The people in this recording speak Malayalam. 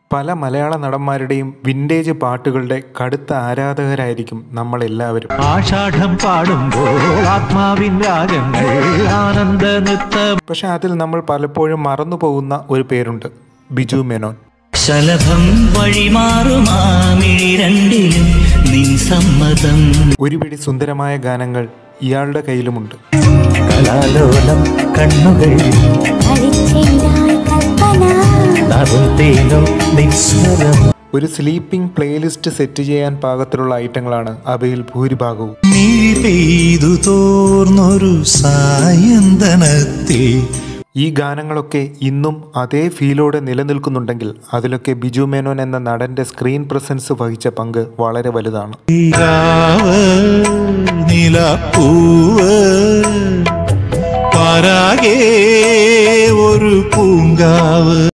പല മലയാള നടന്മാരുടെയും വിൻറ്റേജ് പാട്ടുകളുടെ കടുത്ത ആരാധകരായിരിക്കും നമ്മളെല്ലാവരും ആഷാഢം പാടുമ്പോൾ ആത്മാവിൻ രാഗങ്ങൾ ആനന്ദ നൃത്തം പക്ഷെ അതിൽ നമ്മൾ പലപ്പോഴും മറന്നു പോകുന്ന ഒരു പേരുണ്ട് ബിജു മേനോൻ ശലഭം വഴിമാറുമാമിഴി രണ്ടിലും നിൻ സമ്മതം ഒരു പിടി സുന്ദരമായ ഗാനങ്ങൾ ഇയാളുടെ കയ്യിലുമുണ്ട് കലാലോലം കണ്ണുകൾ കളിച്ചെയ്താൽ കൽപ്പന നറുത്തേനോ നിസ്വരം ഒരു സ്ലീപ്പിംഗ് പ്ലേലിസ്റ്റ് സെറ്റ് ചെയ്യാൻ പാകത്തിലുള്ള ഐറ്റങ്ങളാണ് അവയിൽ ഭൂരിഭാഗവും മിഴി പെയ്തു തോർന്നൊരു സായന്തനത്തിൽ ഈ ഗാനങ്ങളൊക്കെ ഇന്നും അതേ ഫീലോടെ നിലനിൽക്കുന്നുണ്ടെങ്കിൽ അതിലൊക്കെ ബിജു മേനോൻ എന്ന നടന്റെ സ്ക്രീൻ പ്രസൻസ് വഹിച്ച പങ്ക് വളരെ വലുതാണ് രാവ് നിലപ്പൂവ് പരാകെ ഒരു പൂങ്കാവ്